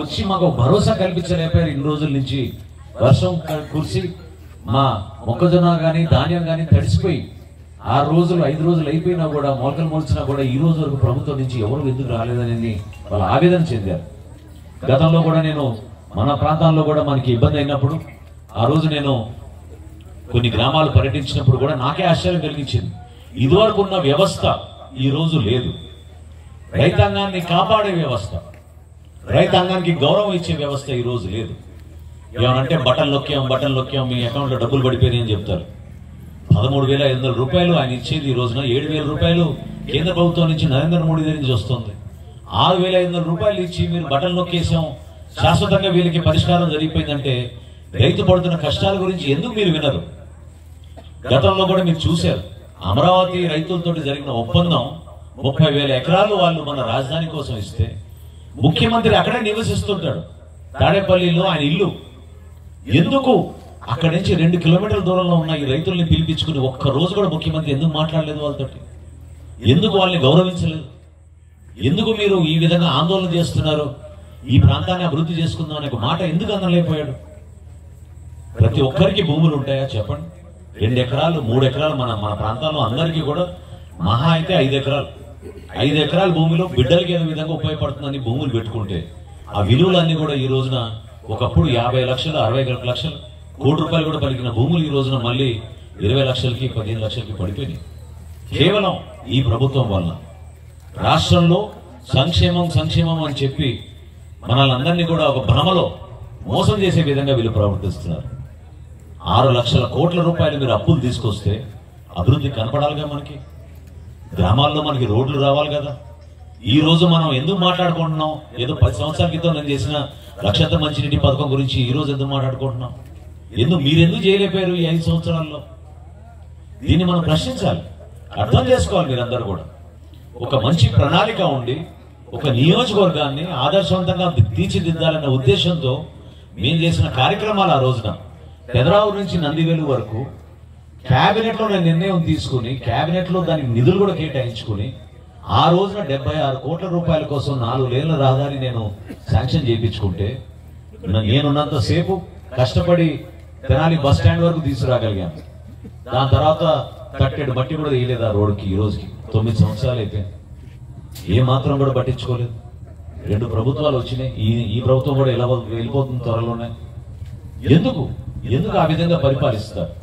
వచ్చి మాకు ఒక భరోసా కల్పించలేకపోయారు ఇన్ని రోజుల నుంచి వర్షం క- కురిసి మా మొక్కజొన్న కానీ ధాన్యం కానీ తడిసిపోయి ఆరు రోజులు ఐదు రోజులు అయిపోయినా కూడా మొలకలు మొలిచినా కూడా ఈ రోజు వరకు ప్రభుత్వం నుంచి ఎవరు ఎందుకు రాలేదని వాళ్ళు ఆవేదన చెందారు గతంలో కూడా నేను మన ప్రాంతాల్లో కూడా మనకి ఇబ్బంది అయినప్పుడు ఆ రోజు నేను కొన్ని గ్రామాలు పర్యటించినప్పుడు కూడా నాకే ఆశ్చర్యం కలిగించింది ఇదివరకు ఉన్న వ్యవస్థ ఈ రోజు లేదు రైతాంగాన్ని కాపాడే వ్యవస్థ రైతాంగానికి గౌరవం ఇచ్చే వ్యవస్థ ఈ రోజు లేదు ఏమనంటే బటన్ నొక్కాం బటన్ నొక్కాం మీ అకౌంట్లో డబ్బులు పడిపోయినాయి అని చెప్తారు పదమూడు వేల ఐదు వందల రూపాయలు ఆయన ఇచ్చేది ఈ రోజున ఏడు వేల రూపాయలు కేంద్ర ప్రభుత్వం నుంచి నరేంద్ర మోడీ దగ్గర నుంచి వస్తుంది ఆరు వేల ఐదు వందల రూపాయలు ఇచ్చి మీరు బటన్ నొక్కేసాం శాశ్వతంగా వీళ్ళకి పరిష్కారం జరిగిపోయిందంటే రైతు పడుతున్న కష్టాల గురించి ఎందుకు మీరు వినరు గతంలో కూడా మీరు చూశారు అమరావతి రైతులతో జరిగిన ఒప్పందం ముప్పై వేల ఎకరాలు వాళ్ళు మన రాజధాని కోసం ఇస్తే ముఖ్యమంత్రి అక్కడే నివసిస్తుంటాడు తాడేపల్లిలో ఆయన ఇల్లు ఎందుకు అక్కడి నుంచి రెండు కిలోమీటర్ల దూరంలో ఉన్న ఈ రైతుల్ని పిలిపించుకుని ఒక్క రోజు కూడా ముఖ్యమంత్రి ఎందుకు మాట్లాడలేదు వాళ్ళతోటి ఎందుకు వాళ్ళని గౌరవించలేదు ఎందుకు మీరు ఈ విధంగా ఆందోళన చేస్తున్నారు ఈ ప్రాంతాన్ని అభివృద్ధి చేసుకుందాం అనే ఒక మాట ఎందుకు అనలేకపోయాడు ప్రతి ఒక్కరికి భూములు ఉంటాయా చెప్పండి రెండు ఎకరాలు మూడు ఎకరాలు మన మన ప్రాంతాల్లో అందరికీ కూడా మహా అయితే ఐదు ఎకరాలు ఐదు ఎకరాల భూమిలో బిడ్డలకి ఏ విధంగా ఉపయోగపడుతుందని భూములు పెట్టుకుంటే ఆ విలువలన్నీ కూడా ఈ రోజున ఒకప్పుడు యాభై లక్షలు అరవై లక్షలు కోటి రూపాయలు కూడా పలికిన భూములు ఈ రోజున మళ్ళీ ఇరవై లక్షలకి పదిహేను లక్షలకి పడిపోయినాయి కేవలం ఈ ప్రభుత్వం వల్ల రాష్ట్రంలో సంక్షేమం సంక్షేమం అని చెప్పి మనల్ని అందరినీ కూడా ఒక భ్రమలో మోసం చేసే విధంగా వీళ్ళు ప్రవర్తిస్తున్నారు ఆరు లక్షల కోట్ల రూపాయలు మీరు అప్పులు తీసుకొస్తే అభివృద్ధి కనపడాలిగా మనకి గ్రామాల్లో మనకి రోడ్లు రావాలి కదా ఈ రోజు మనం ఎందుకు మాట్లాడుకుంటున్నాం ఏదో పది సంవత్సరాల క్రితం నేను చేసిన లక్షత మంచినీటి పథకం గురించి ఈ రోజు ఎందుకు మాట్లాడుకుంటున్నాం ఎందుకు మీరు ఎందుకు చేయలేకపోయారు ఈ ఐదు సంవత్సరాల్లో దీన్ని మనం ప్రశ్నించాలి అర్థం చేసుకోవాలి మీరందరూ కూడా ఒక మంచి ప్రణాళిక ఉండి ఒక నియోజకవర్గాన్ని ఆదర్శవంతంగా తీర్చిదిద్దాలన్న ఉద్దేశంతో మేము చేసిన కార్యక్రమాలు ఆ రోజున పెదరావు నుంచి నందివేలు వరకు కేబినెట్ లో నేను నిర్ణయం తీసుకుని కేబినెట్ లో దానికి నిధులు కూడా కేటాయించుకుని ఆ రోజున డెబ్బై ఆరు కోట్ల రూపాయల కోసం నాలుగు లేన్ల రహదారి నేను శాంక్షన్ చేయించుకుంటే నేనున్నంత సేపు కష్టపడి తెనాలి బస్ స్టాండ్ వరకు తీసుకురాగలిగాను దాని తర్వాత కట్టెడు మట్టి కూడా వేయలేదు ఆ రోడ్డుకి ఈ రోజుకి తొమ్మిది సంవత్సరాలు అయిపోయింది ఏ మాత్రం కూడా పట్టించుకోలేదు రెండు ప్రభుత్వాలు వచ్చినాయి ఈ ఈ ప్రభుత్వం కూడా ఎలా వెళ్ళిపోతుంది త్వరలోనే ఎందుకు ఎందుకు ఆ విధంగా పరిపాలిస్తారు